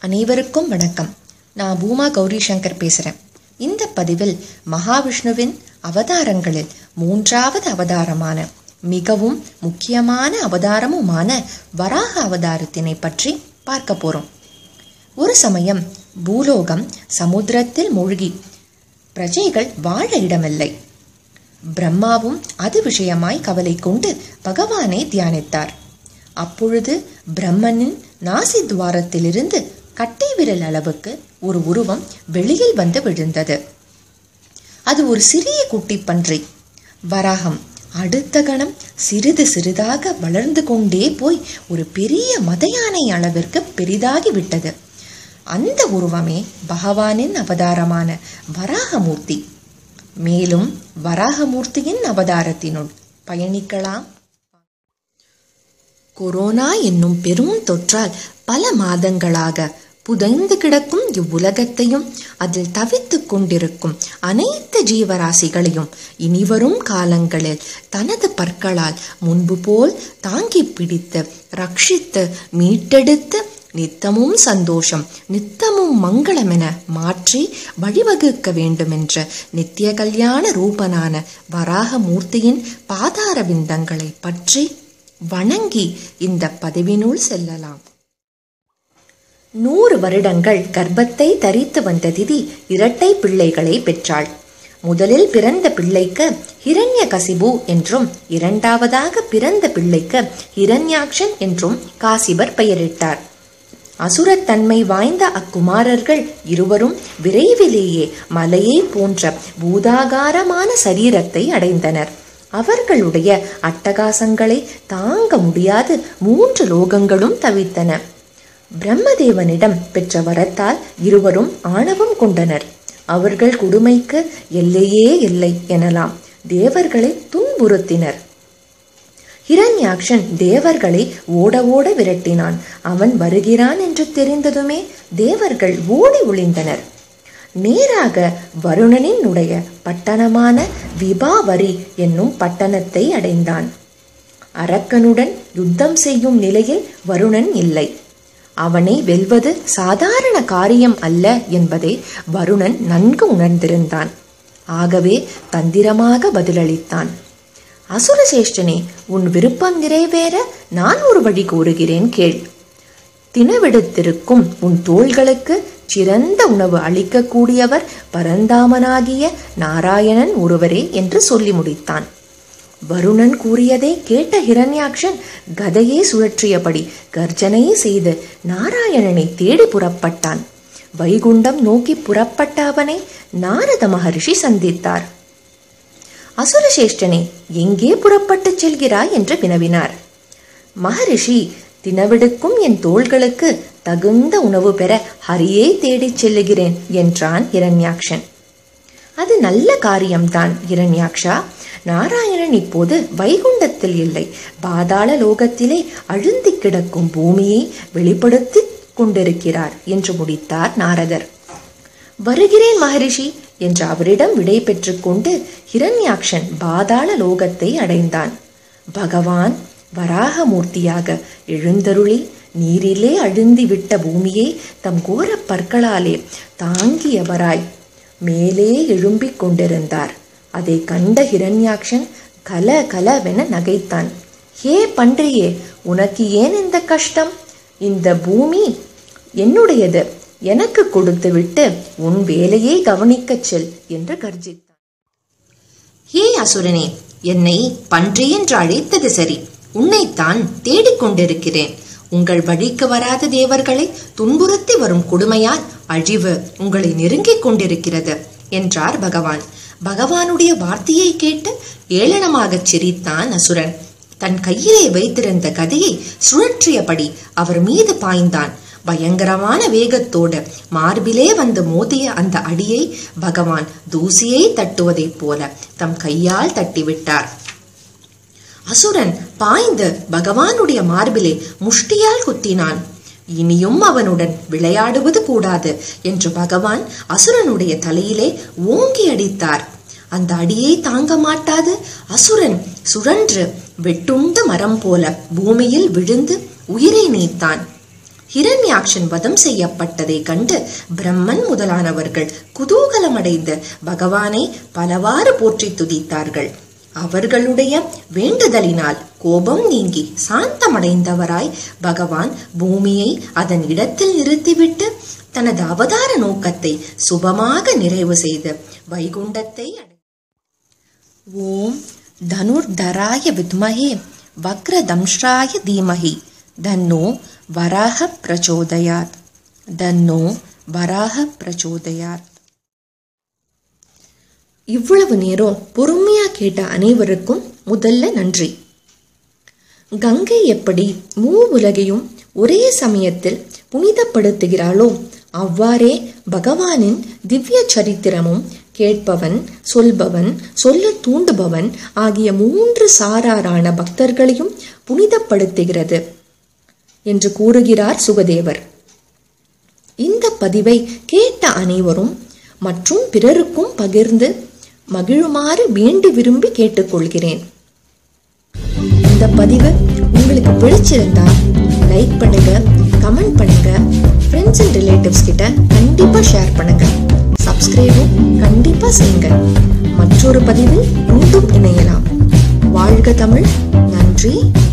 அனைவருக்கும் வணக்கம் நான் பூமா கௌரி சங்கர் பேசுகிறேன் இந்த பதிவில் மகாவிஷ்ணுவின் அவதாரங்களில் மூன்றாவது அவதாரமான மிகவும் முக்கியமான அவதாரமுமான வராக அவதாரத்தினை பற்றி பார்க்க போகிறோம் ஒரு சமயம் பூலோகம் சமுத்திரத்தில் மூழ்கி பிரஜைகள் வாழ இடமில்லை பிரம்மாவும் அது விஷயமாய் கவலை கொண்டு பகவானை தியானித்தார் அப்பொழுது பிரம்மனின் நாசி துவாரத்திலிருந்து கட்டை விரல் அளவுக்கு ஒரு உருவம் வெளியில் வந்து விழுந்தது அது ஒரு சிறிய குட்டி பன்றி வராகம் அடுத்த கணம் சிறிது சிறிதாக வளர்ந்து கொண்டே போய் ஒரு பெரிய மத யானை அளவிற்கு பெரிதாகி விட்டது அந்த உருவமே பகவானின் அவதாரமான வராகமூர்த்தி மேலும் வராகமூர்த்தியின் அவதாரத்தினுள் பயணிக்கலாம் கொரோனா என்னும் பெரும் தொற்றால் பல மாதங்களாக புதைந்து கிடக்கும் இவ்வுலகத்தையும் அதில் தவித்துக் கொண்டிருக்கும் அனைத்து ஜீவராசிகளையும் இனிவரும் காலங்களில் தனது பற்களால் முன்பு போல் தாங்கி பிடித்து ரட்சித்து மீட்டெடுத்து நித்தமும் சந்தோஷம் நித்தமும் மங்களமென மாற்றி வழிவகுக்க வேண்டுமென்ற நித்திய கல்யாண ரூபனான வராகமூர்த்தியின் பாதார விந்தங்களை பற்றி வணங்கி இந்த பதிவினுள் செல்லலாம் நூறு வருடங்கள் கர்ப்பத்தை தரித்து வந்த திதி இரட்டை பிள்ளைகளை பெற்றாள் முதலில் பிறந்த பிள்ளைக்கு ஹிரண்ய கசிபு என்றும் இரண்டாவதாக பிறந்த பிள்ளைக்கு ஹிரண்யாக்ஷன் என்றும் காசிபர் பெயரிட்டார் அசுரத்தன்மை வாய்ந்த அக்குமாரர்கள் இருவரும் விரைவிலேயே மலையை போன்ற பூதாகாரமான சரீரத்தை அடைந்தனர் அவர்களுடைய அட்டகாசங்களை தாங்க முடியாது மூன்று லோகங்களும் தவித்தன பிரம்மதேவனிடம் பெற்ற வரத்தால் இருவரும் ஆணவம் கொண்டனர் அவர்கள் கொடுமைக்கு எல்லையே இல்லை எனலாம் தேவர்களை துன்புறுத்தினர் ஹிரண்யாக்ஷன் தேவர்களை ஓட ஓட விரட்டினான் அவன் வருகிறான் என்று தெரிந்ததுமே தேவர்கள் ஓடி ஒளிந்தனர் நேராக வருணனின் உடைய பட்டணமான விபாவரி என்னும் பட்டணத்தை அடைந்தான் அரக்கனுடன் யுத்தம் செய்யும் நிலையில் வருணன் இல்லை அவனை வெல்வது சாதாரண காரியம் அல்ல என்பதை வருணன் நன்கு உணர்ந்திருந்தான் ஆகவே தந்திரமாக பதிலளித்தான் அசுரசேஷ்டனே உன் விருப்பம் நிறைவேற நான் ஒரு வழி கூறுகிறேன் கேள் தினவெடுத்திருக்கும் உன் தோள்களுக்கு சிறந்த உணவு அளிக்கக்கூடியவர் பரந்தாமனாகிய நாராயணன் ஒருவரே என்று சொல்லி முடித்தான் வருணன் கூறியதை கேட்ட ஹிரண்யாக்ஷன் கதையை சுழற்றியபடி கர்ஜனை செய்து நாராயணனை தேடி புறப்பட்டான் வைகுண்டம் நோக்கி புறப்பட்ட அவனை நாரத மகரிஷி சந்தித்தார் அசுரசேஷ்டனே எங்கே புறப்பட்டு செல்கிறாய் என்று வினவினார் மகரிஷி தினவெடுக்கும் என் தோள்களுக்கு தகுந்த உணவு பெற ஹரியை தேடிச் செல்லுகிறேன் என்றான் இரண்யாக்ஷன் அது நல்ல காரியம்தான் இரண்யாக்ஷா நாராயணன் இப்போது வைகுண்டத்தில் இல்லை பாதாள லோகத்திலே அழுந்தி கிடக்கும் பூமியை வெளிப்படுத்தி கொண்டிருக்கிறார் என்று முடித்தார் நாரதர் வருகிறேன் மகரிஷி என்று அவரிடம் விடை பெற்றுக்கொண்டு ஹிரண்யாக்ஷன் பாதாள லோகத்தை அடைந்தான் பகவான் வராகமூர்த்தியாக எழுந்தருளி நீரிலே அழுந்தி விட்ட பூமியை தம் கோர பற்களாலே தாங்கியவராய் மேலே எழும்பிக் கொண்டிருந்தார் அதை கண்ட ஹிரண்யாக்ஷன் கல கலவென நகைத்தான் ஹே பன்றியே உனக்கு ஏன் இந்த கஷ்டம் இந்த பூமி என்னுடையது எனக்கு கொடுத்துவிட்டு உன் வேலையை கவனிக்கச் செல் என்று கர்ஜித்தான் ஹே அசுரனே என்னை பன்றி என்று அழைத்தது சரி உன்னைத்தான் தேடிக்கொண்டிருக்கிறேன் உங்கள் வழிக்கு வராத தேவர்களை துன்புறுத்தி வரும் கொடுமையால் அழிவு உங்களை நெருங்கிக் கொண்டிருக்கிறது என்றார் பகவான் பகவானுடைய வார்த்தையை கேட்டு ஏளனமாகச் சிரித்தான் அசுரன் தன் கையிலே வைத்திருந்த கதையை சுழற்றியபடி அவர் மீது பாய்ந்தான் பயங்கரமான வேகத்தோடு மார்பிலே வந்து மோதிய அந்த அடியை பகவான் தூசியை தட்டுவதைப் போல தம் கையால் தட்டிவிட்டார் அசுரன் பாய்ந்து பகவானுடைய மார்பிலே முஷ்டியால் குத்தினான் இனியும் அவனுடன் விளையாடுவது கூடாது என்று பகவான் அசுரனுடைய தலையிலே ஓங்கி அடித்தார் அந்த அடியை தாங்க மாட்டாது அசுரன் சுழன்று வெட்டுண்ட மரம் போல பூமியில் விழுந்து உயிரை நீத்தான் ஹிரண்யாக்ஷன் வதம் செய்யப்பட்டதை கண்டு பிரம்மன் முதலானவர்கள் குதூகலமடைந்து பகவானை பலவாறு போற்றி துதித்தார்கள் அவர்களுடைய வேண்டுதலினால் கோபம் நீங்கி சாந்தமடைந்தவராய் பகவான் பூமியை அதன் இடத்தில் நிறுத்திவிட்டு தனது அவதார நோக்கத்தை சுபமாக நிறைவு செய்து வைகுண்டத்தை அடை ஓம் தனுர்தராய வித்மஹே வக்ரதம்ஷ்ராய தீமஹி தன்னோ வராக பிரச்சோதயாத் தன்னோ வராக பிரச்சோதயாத் இவ்வளவு நேரம் பொறுமையா கேட்ட அனைவருக்கும் முதல்ல நன்றி கங்கை எப்படி மூ உலகையும் ஒரே சமயத்தில் புனிதப்படுத்துகிறாளோ அவ்வாறே பகவானின் திவ்ய சரித்திரமும் கேட்பவன் சொல்பவன் சொல்ல தூண்டுபவன் ஆகிய மூன்று சாராரான பக்தர்களையும் புனிதப்படுத்துகிறது என்று கூறுகிறார் சுகதேவர் இந்த பதிவை கேட்ட அனைவரும் மற்றும் பிறருக்கும் பகிர்ந்து மகிழுமாறு வேண்டி விரும்பி கேட்டுக்கொள்கிறேன் இந்த பதிவு உங்களுக்கு பிடிச்சிருந்தா லைக் பண்ணுங்க கமெண்ட் பண்ணுங்க ஃப்ரெண்ட்ஸ் அண்ட் ரிலேட்டிவ்ஸ் கிட்ட கண்டிப்பா ஷேர் பண்ணுங்க சப்ஸ்கிரைபும் கண்டிப்பா செய்யுங்க மற்றொரு பதிவில் மீண்டும் இணையலாம் வாழ்க தமிழ் நன்றி